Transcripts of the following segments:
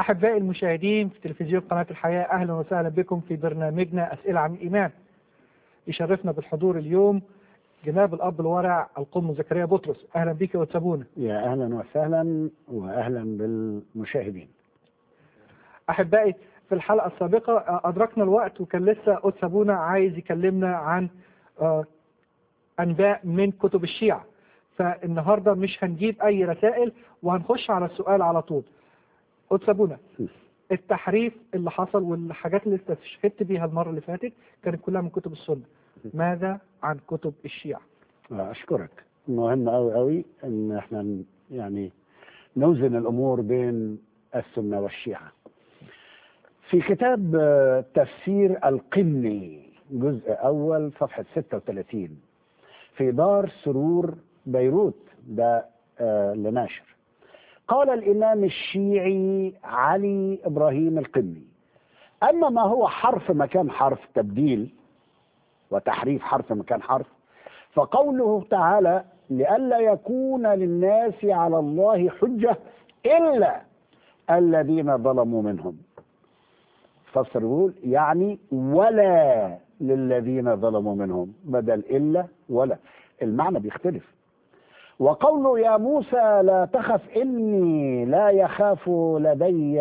أحبائي المشاهدين في تلفزيون قناة الحياة أهلا وسهلا بكم في برنامجنا أسئلة عن الإيمان يشرفنا بالحضور اليوم جناب الأب الورع القم زكريا بطرس أهلا بك وتسابونا يا اهلا وسهلا واهلا بالمشاهدين أحبائي في الحلقة السابقة أدركنا الوقت وكان لسه أتسابونا عايز يكلمنا عن آه، أنباء من كتب الشيعة فالنهاردة مش هنجيب أي رسائل وهنخش على السؤال على طول أتسابونا التحريف اللي حصل والحاجات اللي استشهدت بيها المرة اللي فاتت كانت كلها من كتب السنة ماذا عن كتب الشيعة اشكرك مهم قوي قوي ان احنا ن- يعني نوزن الامور بين السنه والشيعه في كتاب آه، تفسير القمي جزء اول صفحه 36 في دار سرور بيروت ده آه، لناشر قال الامام الشيعي علي ابراهيم القمي اما ما هو حرف مكان حرف تبديل وتحريف حرف مكان حرف فقوله تعالى لئلا يكون للناس على الله حجة إلا الذين ظلموا منهم فسر يقول يعني ولا للذين ظلموا منهم بدل إلا ولا المعنى بيختلف وقوله يا موسى لا تخف إني لا يخاف لدي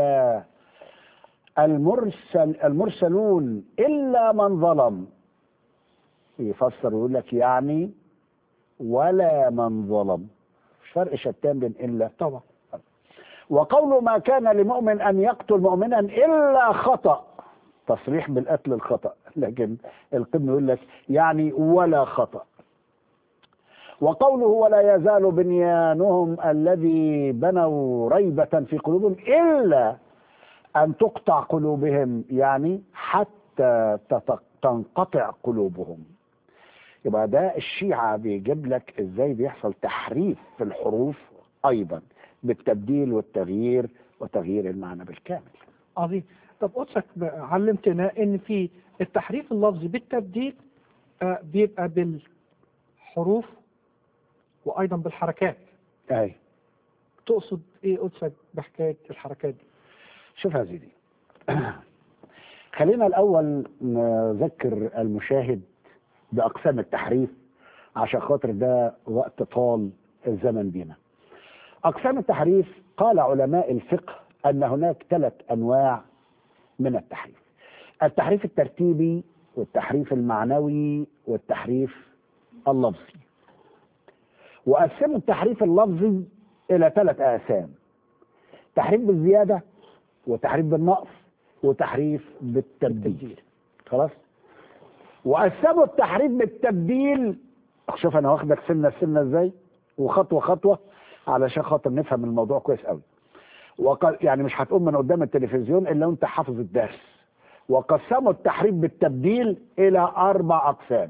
المرسل المرسلون إلا من ظلم يفسر ويقول لك يعني ولا من ظلم مش فرق شتان بين إلا طبعا وقوله ما كان لمؤمن أن يقتل مؤمنا إلا خطأ تصريح بالقتل الخطأ لكن القبن يقول لك يعني ولا خطأ وقوله ولا يزال بنيانهم الذي بنوا ريبة في قلوبهم إلا أن تقطع قلوبهم يعني حتى تت- تنقطع قلوبهم يبقى ده الشيعة بيجيب لك ازاي بيحصل تحريف في الحروف ايضا بالتبديل والتغيير وتغيير المعنى بالكامل عظيم طب قدسك علمتنا ان في التحريف اللفظي بالتبديل آه، بيبقى بالحروف وايضا بالحركات اي تقصد ايه قدسك بحكايه الحركات دي شوف يا سيدي خلينا الاول نذكر المشاهد باقسام التحريف عشان خاطر ده وقت طال الزمن بينا اقسام التحريف قال علماء الفقه ان هناك ثلاث انواع من التحريف التحريف الترتيبي والتحريف المعنوي والتحريف اللفظي وقسموا التحريف اللفظي الى ثلاث اقسام تحريف بالزياده وتحريف بالنقص وتحريف بالتبديل خلاص وقسموا التحريف بالتبديل شوف انا واخدك سنه سنه ازاي وخطوه خطوه علشان خاطر نفهم الموضوع كويس قوي وق... يعني مش هتقوم من قدام التلفزيون الا وانت حافظ الدرس وقسموا التحريف بالتبديل الى اربع اقسام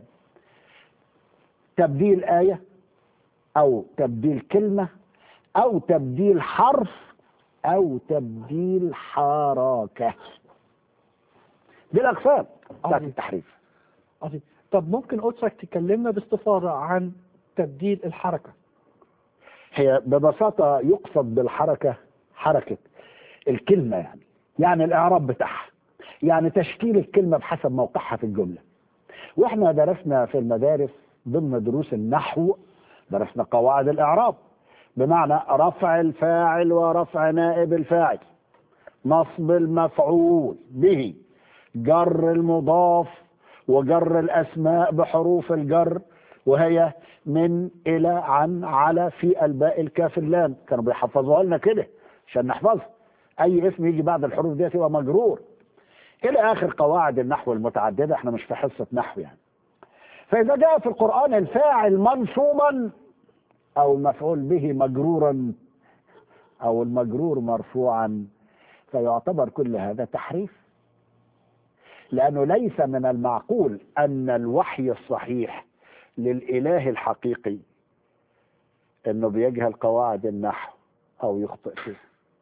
تبديل ايه او تبديل كلمه او تبديل حرف او تبديل حركه دي الاقسام بتاعت عظيم. التحريف عظيم طب ممكن قدسك تكلمنا باستفاضه عن تبديل الحركه هي ببساطة يقصد بالحركة حركة الكلمة يعني يعني الإعراب بتاعها يعني تشكيل الكلمة بحسب موقعها في الجملة وإحنا درسنا في المدارس ضمن دروس النحو درسنا قواعد الإعراب بمعنى رفع الفاعل ورفع نائب الفاعل نصب المفعول به جر المضاف وجر الأسماء بحروف الجر وهي من إلى عن على في الباء الكاف اللام كانوا بيحفظوها لنا كده عشان نحفظها أي اسم يجي بعد الحروف دي يبقى مجرور إلى آخر قواعد النحو المتعددة احنا مش في حصة نحو يعني فإذا جاء في القرآن الفاعل منصوبا أو المفعول به مجرورا أو المجرور مرفوعا فيعتبر كل هذا تحريف لأنه ليس من المعقول أن الوحي الصحيح للإله الحقيقي أنه بيجهل قواعد النحو أو يخطئ فيه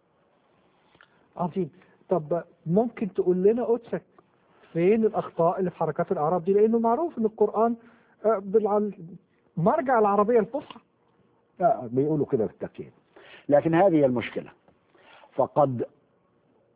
عظيم طب ممكن تقول لنا قدسك فين الاخطاء اللي في حركات الاعراب دي لانه معروف ان القران آه، بالع- مرجع العربيه الفصحى لا بيقولوا كده بالتأكيد لكن هذه هي المشكلة فقد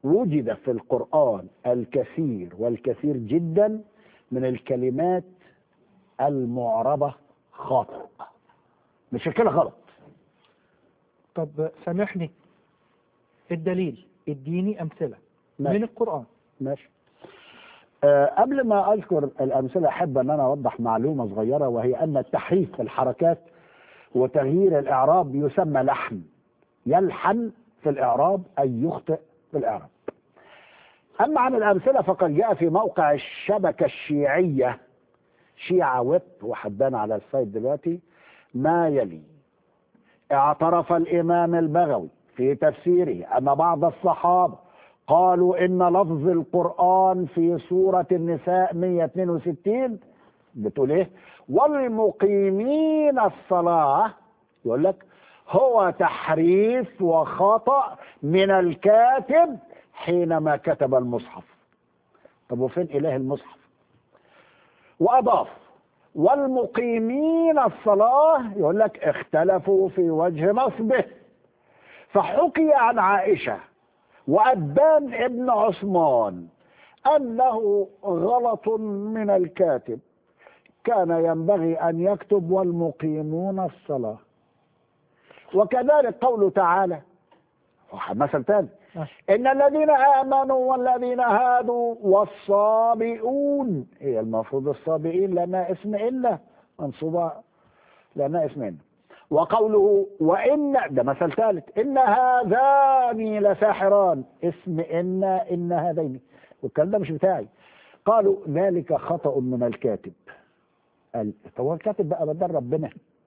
وجد في القرآن الكثير والكثير جدا من الكلمات المعربة خاطئ مش كده غلط طب سامحني الدليل اديني امثله ماشي. من القران ماشي أه قبل ما اذكر الامثله احب ان انا اوضح معلومه صغيره وهي ان التحريف في الحركات وتغيير الاعراب يسمى لحن يلحن في الاعراب اي يخطئ في الاعراب اما عن الامثله فقد جاء في موقع الشبكه الشيعيه شيعه ويب وحدانا على السايت دلوقتي ما يلي اعترف الامام البغوي في تفسيره ان بعض الصحابه قالوا ان لفظ القران في سوره النساء 162 بتقول ايه والمقيمين الصلاه يقول لك هو تحريف وخطا من الكاتب حينما كتب المصحف طب وفين اله المصحف واضاف والمقيمين الصلاه يقول لك اختلفوا في وجه نصبه فحكي عن عائشه وأبان ابن عثمان أنه غلط من الكاتب كان ينبغي أن يكتب والمقيمون الصلاة وكذلك قوله تعالى مثل ثاني إن الذين آمنوا والذين هادوا والصابئون هي المفروض الصابئين لنا اسم إلا منصوبة لنا اسم إلا وقوله وإن ده مثل ثالث إن هذان لساحران اسم إن إن هذين والكلام ده مش بتاعي قالوا ذلك خطأ من الكاتب قال طب هو الكاتب بقى بدل ربنا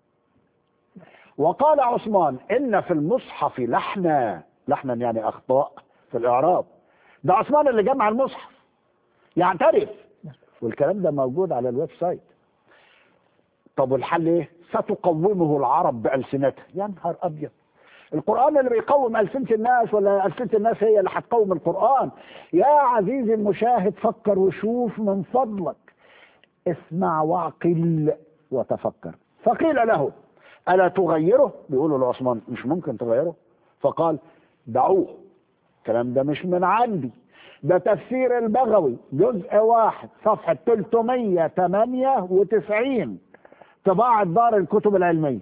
وقال عثمان إن في المصحف لحنا لحنا يعني أخطاء في الإعراب ده عثمان اللي جمع المصحف يعترف والكلام ده موجود على الويب سايت طب والحل ايه؟ ستقومه العرب بألسنتها يا نهار أبيض القرآن اللي بيقوم ألسنة الناس ولا ألسنة الناس هي اللي هتقوم القرآن يا عزيزي المشاهد فكر وشوف من فضلك اسمع واعقل وتفكر فقيل له ألا تغيره بيقولوا لعثمان مش ممكن تغيره فقال دعوه الكلام ده مش من عندي ده تفسير البغوي جزء واحد صفحة 398 طباعة دار الكتب العلمية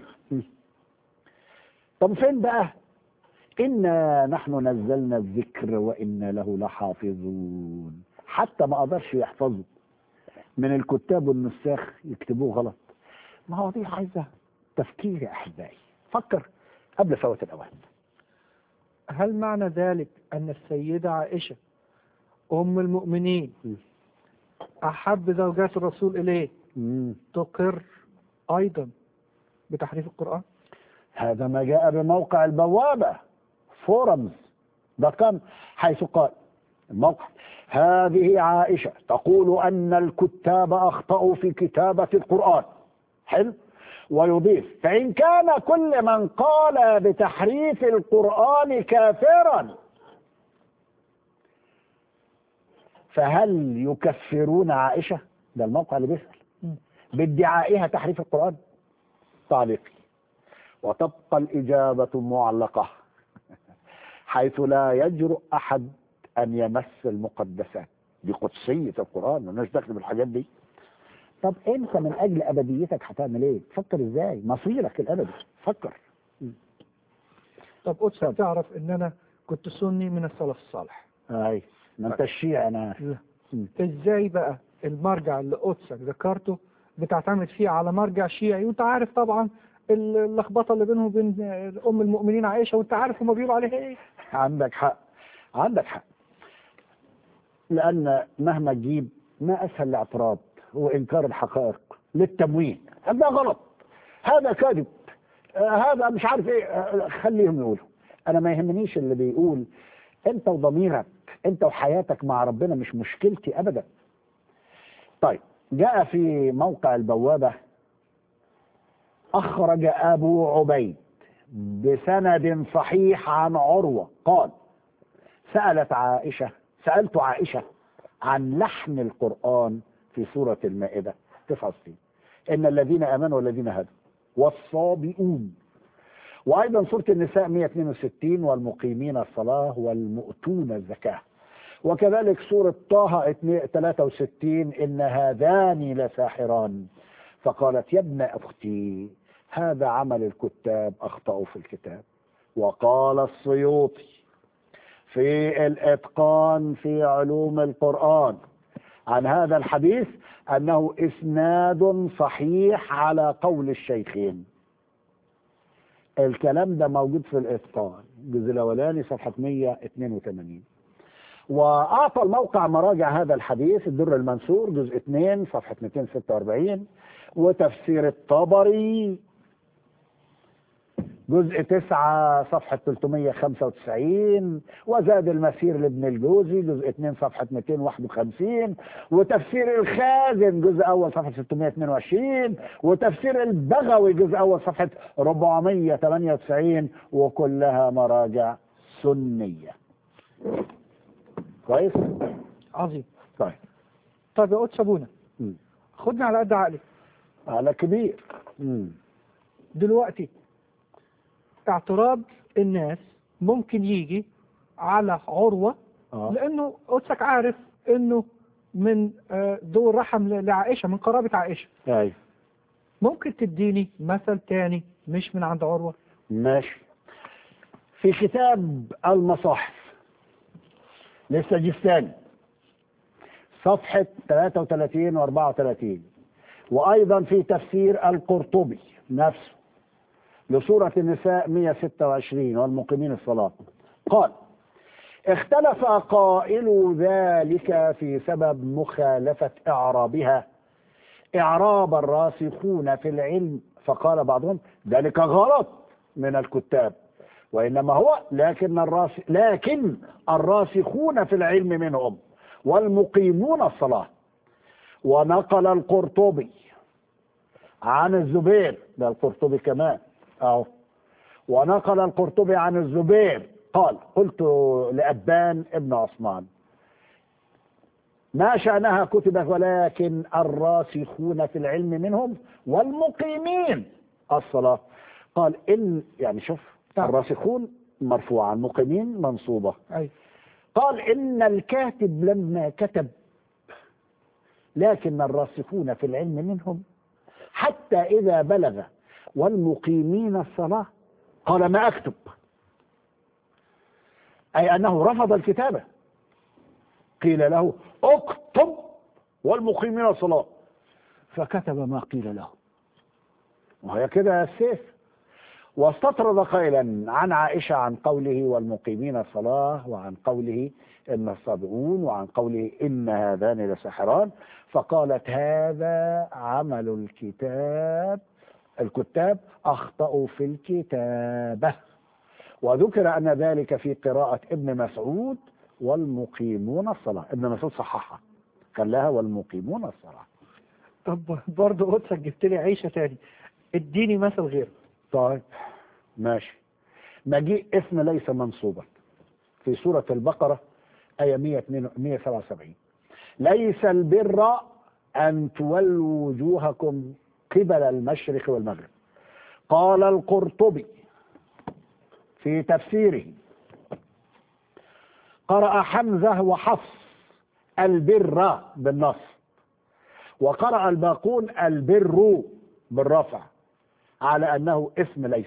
طب فين بقى إنا نحن نزلنا الذكر وإنا له لحافظون حتى ما قدرش يحفظه من الكتاب والنساخ يكتبوه غلط ما هو دي عايزة تفكير يا أحبائي فكر قبل فوات الأوان هل معنى ذلك أن السيدة عائشة أم المؤمنين أحب زوجات الرسول إليه مم. تقر أيضا بتحريف القرآن هذا ما جاء بموقع البوابة فورمز دوت كوم حيث قال الموقع هذه عائشة تقول أن الكتاب أخطأوا في كتابة القرآن حلو ويضيف فإن كان كل من قال بتحريف القرآن كافرا فهل يكفرون عائشة ده الموقع اللي بيسأل مم. بادعائها تحريف القرآن تعليقي وتبقى الإجابة معلقة حيث لا يجرؤ أحد أن يمس المقدسات دي قدسية القرآن مالناش دخل بالحاجات دي طب أنت من أجل أبديتك هتعمل إيه؟ فكر إزاي؟ مصيرك الأبدي فكر طب قدس تعرف إن أنا كنت سني من السلف الصالح أي ما أنت الشيعي أنا لا. مم. إزاي بقى المرجع اللي قدسك ذكرته بتعتمد فيه على مرجع شيعي وأنت عارف طبعا اللخبطة اللي بينهم وبين أم المؤمنين عائشة وأنت عارف هما بيقولوا عليها إيه عندك حق عندك حق لأن مهما تجيب ما أسهل الاعتراض وإنكار الحقائق للتمويه هذا غلط هذا كذب آه هذا مش عارف إيه آه خليهم يقولوا أنا ما يهمنيش اللي بيقول أنت وضميرك أنت وحياتك مع ربنا مش مشكلتي أبدا طيب جاء في موقع البوابة أخرج أبو عبيد بسند صحيح عن عروة قال سألت عائشة سألت عائشة عن لحن القرآن في سورة المائدة 69 إن الذين آمنوا والذين هدوا والصابئون وأيضا سورة النساء 162 والمقيمين الصلاة والمؤتون الزكاة وكذلك سورة طه 2 63 إن هذان لساحران فقالت يا ابن أختي هذا عمل الكتاب أخطأوا في الكتاب وقال السيوطي في الإتقان في علوم القرآن عن هذا الحديث أنه إسناد صحيح على قول الشيخين الكلام ده موجود في الإتقان الجزء الأولاني صفحة 182 وأعطى الموقع مراجع هذا الحديث الدر المنثور جزء 2 صفحة 246 وتفسير الطبري جزء 9 صفحة 395 وزاد المسير لابن الجوزي جزء 2 صفحة 251 وتفسير الخازن جزء أول صفحة 622 وتفسير البغوي جزء أول صفحة 498 وكلها مراجع سنية كويس؟ عظيم طيب طب يا قدس ابونا مم. خدنا على قد عقلي على كبير مم. دلوقتي اعتراض الناس ممكن يجي على عروة اه لانه قدسك عارف انه من آه، دور رحم ل- لعائشة من قرابة عائشة ايوه ممكن تديني مثل تاني مش من عند عروة ماشي في كتاب المصاحف للسجستاني صفحة 33 و 34 وأيضا في تفسير القرطبي نفسه لسورة النساء 126 والمقيمين الصلاة قال اختلف قائل ذلك في سبب مخالفة إعرابها إعراب الراسخون في العلم فقال بعضهم ذلك غلط من الكتاب وإنما هو لكن الراس لكن الراسخون في العلم منهم والمقيمون الصلاة ونقل القرطبي عن الزبير ده القرطبي كمان أهو ونقل القرطبي عن الزبير قال قلت لأبان ابن عثمان ما شأنها كتبت ولكن الراسخون في العلم منهم والمقيمين الصلاة قال إن يعني شوف نعم. الراسخون مرفوعة المقيمين منصوبة أي قال إن الكاتب لما كتب لكن الراسخون في العلم منهم حتى إذا بلغ والمقيمين الصلاة قال ما أكتب أي أنه رفض الكتابة قيل له اكتب والمقيمين الصلاة فكتب ما قيل له وهي كده السيف واستطرد قائلا عن عائشة عن قوله والمقيمين الصلاة وعن قوله إن الصابئون وعن قوله إن هذان لساحران فقالت هذا عمل الكتاب الكتاب أخطأوا في الكتابة وذكر أن ذلك في قراءة ابن مسعود والمقيمون الصلاة ابن مسعود صححها خلاها والمقيمون الصلاة طب برضه قدسك جبت لي عيشة تاني اديني مثل غيره طيب ماشي مجيء اسم ليس منصوبا في سورة البقرة آية 172 177 ليس البر أن تولوا وجوهكم قبل المشرق والمغرب قال القرطبي في تفسيره قرأ حمزة وحفص البر بالنص وقرأ الباقون البر بالرفع على أنه اسم ليس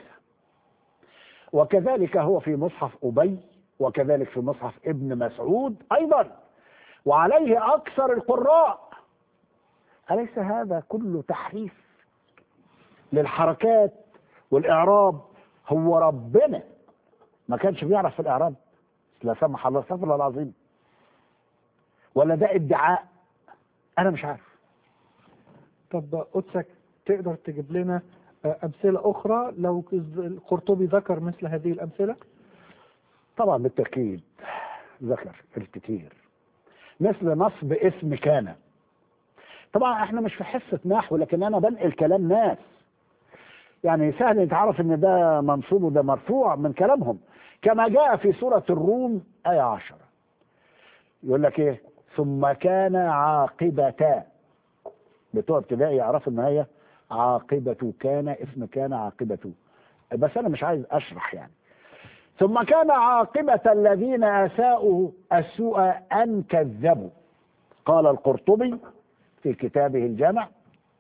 وكذلك هو في مصحف أبي وكذلك في مصحف ابن مسعود أيضا وعليه أكثر القراء أليس هذا كله تحريف للحركات والإعراب هو ربنا ما كانش بيعرف في الإعراب لا سمح الله استغفر الله العظيم ولا ده ادعاء أنا مش عارف طب قدسك تقدر تجيب لنا آه، أمثلة أخرى لو القرطبي ذكر مثل هذه الأمثلة طبعا بالتأكيد ذكر الكثير مثل نصب اسم كان طبعا احنا مش في حصة نحو لكن انا بنقل كلام ناس يعني سهل يتعرف ان ده منصوب وده مرفوع من كلامهم كما جاء في سورة الروم آية عشرة يقول لك ايه ثم كان عاقبة بتوع ابتدائي يعرفوا ان هي عاقبة كان اسم كان عاقبة بس انا مش عايز اشرح يعني ثم كان عاقبة الذين أساءوا السوء أن كذبوا قال القرطبي في كتابه الجامع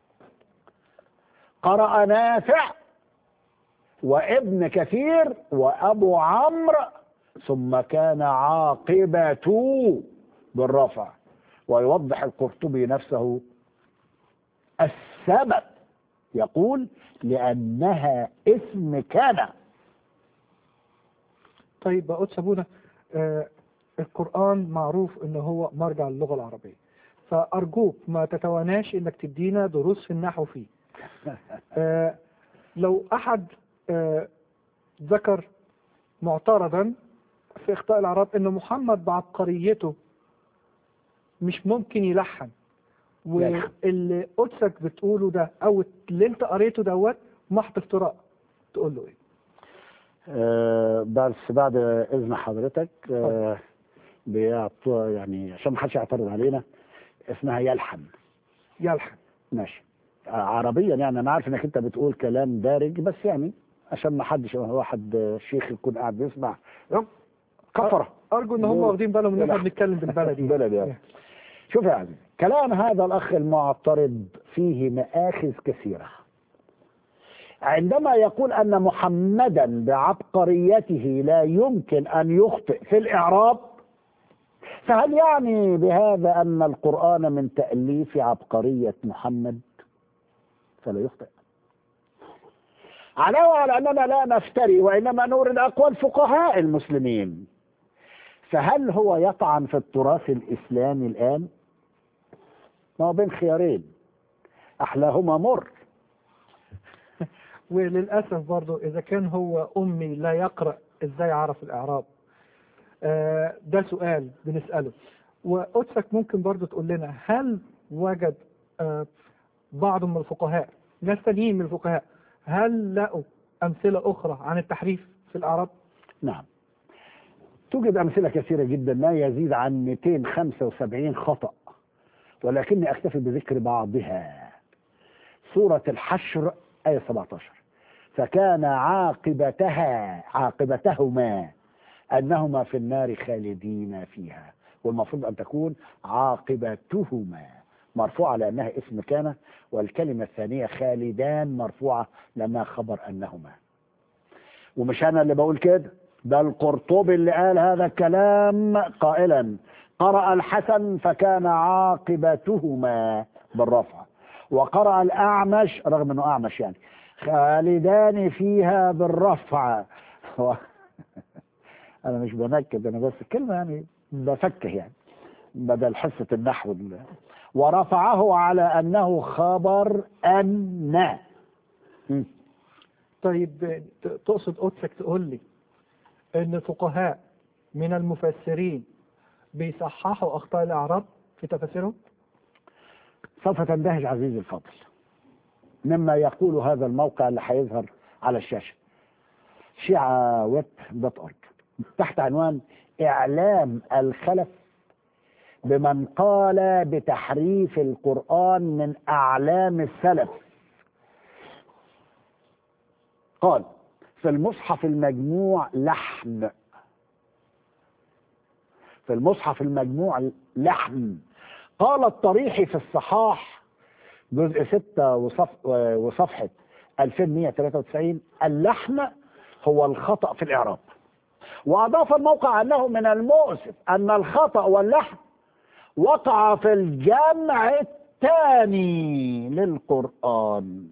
قرأ نافع وابن كثير وأبو عمرو ثم كان عاقبة بالرفع ويوضح القرطبي نفسه السبب يقول لأنها اسم كان طيب بقول سابونا آه القرآن معروف ان هو مرجع للغة العربية فأرجوك ما تتواناش انك تدينا دروس في النحو فيه آه لو أحد آه ذكر معترضا في إخطاء العرب إن محمد بعبقريته مش ممكن يلحن يلحن. واللي قدسك بتقوله ده أو اللي أنت قريته دوت محض افتراء تقول له إيه؟ آه، بس بعد اذن حضرتك آه، بيعطوا يعني عشان ما حدش يعترض علينا اسمها يلحن يلحن ماشي آه، عربيا يعني انا عارف انك انت بتقول كلام دارج بس يعني عشان ما حدش واحد آه، شيخ يكون قاعد بيسمع كفره أرجو إن هم مو- واخدين بالهم إن إحنا لا. بنتكلم بالبلدي بلد يعني شوف يا عزيزي كلام هذا الاخ المعترض فيه مآخذ كثيره عندما يقول ان محمدا بعبقريته لا يمكن ان يخطئ في الاعراب فهل يعني بهذا ان القران من تاليف عبقريه محمد فلا يخطئ علاوه على اننا لا نفتري وانما نورد اقوال فقهاء المسلمين فهل هو يطعن في التراث الإسلامي الآن؟ ما هو بين خيارين أحلاهما مر وللأسف برضو إذا كان هو أمي لا يقرأ إزاي عرف الإعراب آه، ده سؤال بنسأله وقدسك ممكن برضو تقول لنا هل وجد آه، بعض من الفقهاء ناس تانيين من الفقهاء هل لقوا أمثلة أخرى عن التحريف في الأعراب؟ نعم توجد أمثلة كثيرة جدا ما يزيد عن 275 خطأ ولكني أكتفي بذكر بعضها سورة الحشر آية 17 فكان عاقبتها عاقبتهما أنهما في النار خالدين فيها والمفروض أن تكون عاقبتهما مرفوعة لأنها اسم كان والكلمة الثانية خالدان مرفوعة لأنها خبر أنهما ومش أنا اللي بقول كده ده القرطبي اللي قال هذا الكلام قائلا قرأ الحسن فكان عاقبتهما بالرفع وقرأ الأعمش رغم أنه أعمش يعني خالدان فيها بالرفع و- أنا مش بنكد أنا بس كلمة يعني بفكه يعني بدل حصة النحو ال- ورفعه على أنه خبر أن م. طيب ت- تقصد قدسك تقول لي إن فقهاء من المفسرين بيصححوا أخطاء الأعراب في تفاسيرهم؟ سوف تندهش عزيزي الفاضل مما يقول هذا الموقع اللي هيظهر على الشاشة شيعة ويب دوت أورج تحت عنوان إعلام الخلف بمن قال بتحريف القرآن من أعلام السلف قال في المصحف المجموع لحن في المصحف المجموع لحن قال الطريحي في الصحاح جزء 6 وصف وصفحة 2193 اللحن هو الخطأ في الإعراب وأضاف الموقع أنه من المؤسف أن الخطأ واللحن وقع في الجمع الثاني للقرآن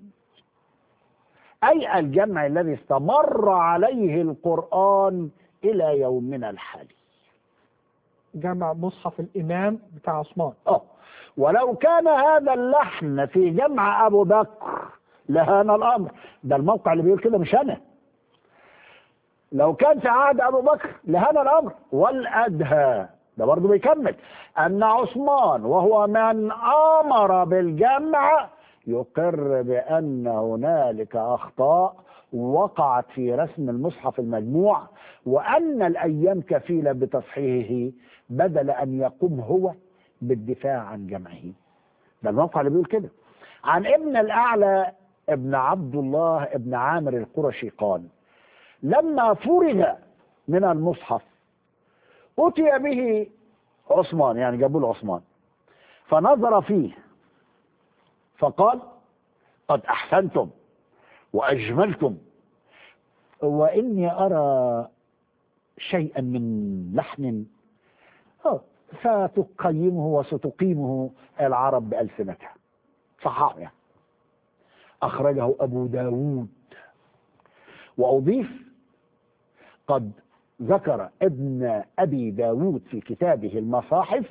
أي الجمع الذي استمر عليه القرآن إلى يومنا الحالي جمع مصحف الإمام بتاع عثمان اه ولو كان هذا اللحن في جمع ابو بكر لهان الامر ده الموقع اللي بيقول كده مش انا لو كان في عهد ابو بكر لهان الامر والادهى ده برضه بيكمل ان عثمان وهو من امر بالجمع يقر بان هنالك اخطاء وقعت في رسم المصحف المجموع وان الايام كفيله بتصحيحه بدل ان يقوم هو بالدفاع عن جمعه ده الموقع اللي بيقول كده عن ابن الاعلى ابن عبد الله ابن عامر القرشي قال لما فرغ من المصحف أتي به عثمان يعني جابوا له عثمان فنظر فيه فقال قد أحسنتم وأجملتم وإني أرى شيئا من لحن آه، ستقيمه وستقيمه العرب بألسنتها صحاح يعني أخرجه أبو داود وأضيف قد ذكر ابن أبي داود في كتابه المصاحف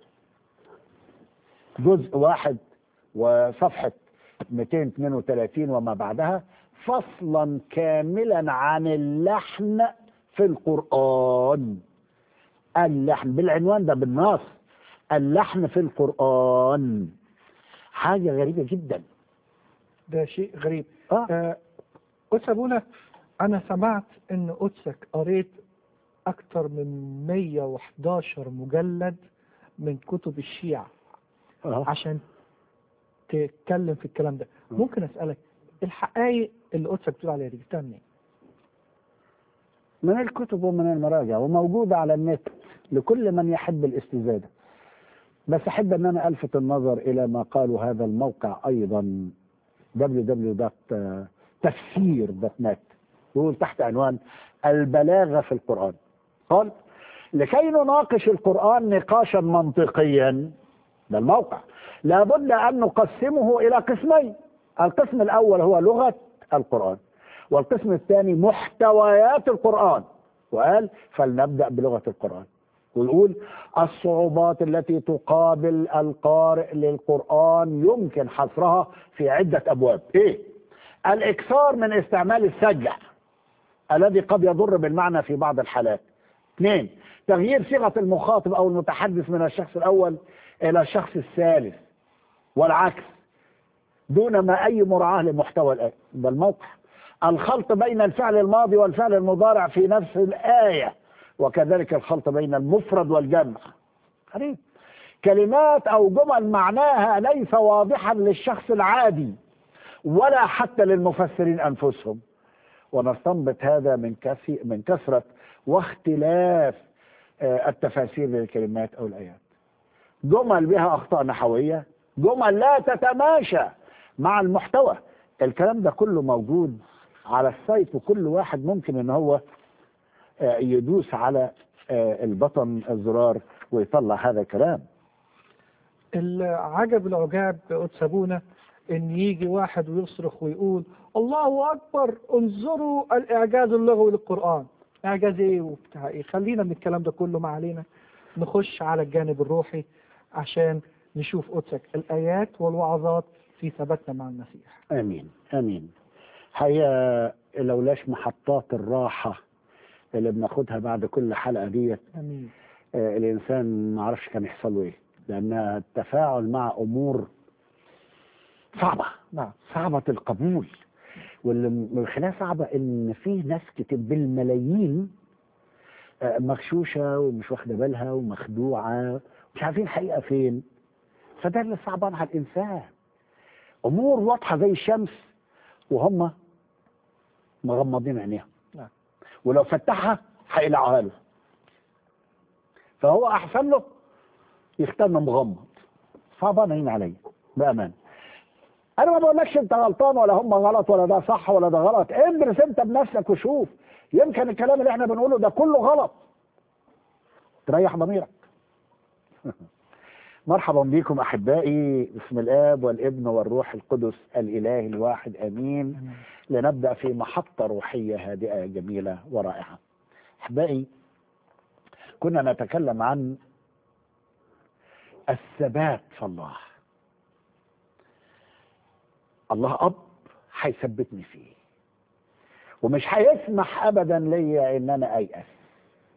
جزء واحد وصفحة 232 وما بعدها فصلا كاملا عن اللحن في القرآن اللحن بالعنوان ده بالنص اللحن في القرآن حاجة غريبة جدا ده شيء غريب آه. آه، قدس أبونا أنا سمعت إن قدسك قريت أكتر من 111 مجلد من كتب الشيعة آه. عشان تتكلم في الكلام ده م. ممكن أسألك الحقائق اللي قدسك بتقول عليها دي جبتها منين؟ من الكتب ومن المراجع وموجودة على النت لكل من يحب الاستزادة بس أحب أن أنا ألفت النظر إلى ما قاله هذا الموقع أيضا www.تفسير.net يقول تحت عنوان البلاغة في القرآن قال لكي نناقش القرآن نقاشا منطقيا ده الموقع لابد أن نقسمه إلى قسمين القسم الأول هو لغة القرآن والقسم الثاني محتويات القرآن وقال فلنبدأ بلغة القرآن ويقول الصعوبات التي تقابل القارئ للقرآن يمكن حصرها في عدة أبواب إيه؟ الإكثار من استعمال السجع الذي قد يضر بالمعنى في بعض الحالات اثنين تغيير صيغة المخاطب أو المتحدث من الشخص الأول إلى الشخص الثالث والعكس دون ما أي مراعاة لمحتوى الآية ده الموقع الخلط بين الفعل الماضي والفعل المضارع في نفس الآية وكذلك الخلط بين المفرد والجمع غريب كلمات أو جمل معناها ليس واضحا للشخص العادي ولا حتى للمفسرين أنفسهم ونستنبط هذا من كثي من كثرة واختلاف آه، التفاسير للكلمات أو الآيات جمل بها أخطاء نحوية جمل لا تتماشى مع المحتوى الكلام ده كله موجود على السايت وكل واحد ممكن ان هو آه، يدوس على آه، البطن الزرار ويطلع هذا الكلام العجب العجاب قدس أبونا إن يجي واحد ويصرخ ويقول الله أكبر انظروا الإعجاز اللغوي للقرآن إعجاز إيه وبتاع إيه خلينا من الكلام ده كله ما علينا نخش على الجانب الروحي عشان نشوف قدسك الآيات والوعظات في ثباتنا مع المسيح امين امين هي لولاش محطات الراحه اللي بناخدها بعد كل حلقه ديت أمين آه، الانسان ما عرفش كان يحصل له ايه لانها التفاعل مع امور صعبه نعم صعبه القبول واللي من خلالها صعبه ان في ناس كتير بالملايين آه، مغشوشه ومش واخده بالها ومخدوعه مش عارفين الحقيقه فين فده اللي صعبان على الانسان امور واضحه زي الشمس وهم مغمضين عينيهم نعم. ولو فتحها هيقلعوها له فهو احسن له يستنى مغمض صعبانين عليا بامان انا ما بقولكش انت غلطان ولا هم غلط ولا ده صح ولا ده غلط ادرس انت بنفسك وشوف يمكن الكلام اللي احنا بنقوله ده كله غلط تريح ضميرك مرحبا بكم احبائي باسم الاب والابن والروح القدس الاله الواحد امين أمين. لنبدا في محطه روحيه هادئه جميله ورائعه احبائي كنا نتكلم عن الثبات في الله الله اب هيثبتني فيه ومش هيسمح ابدا ليا ان انا ايأس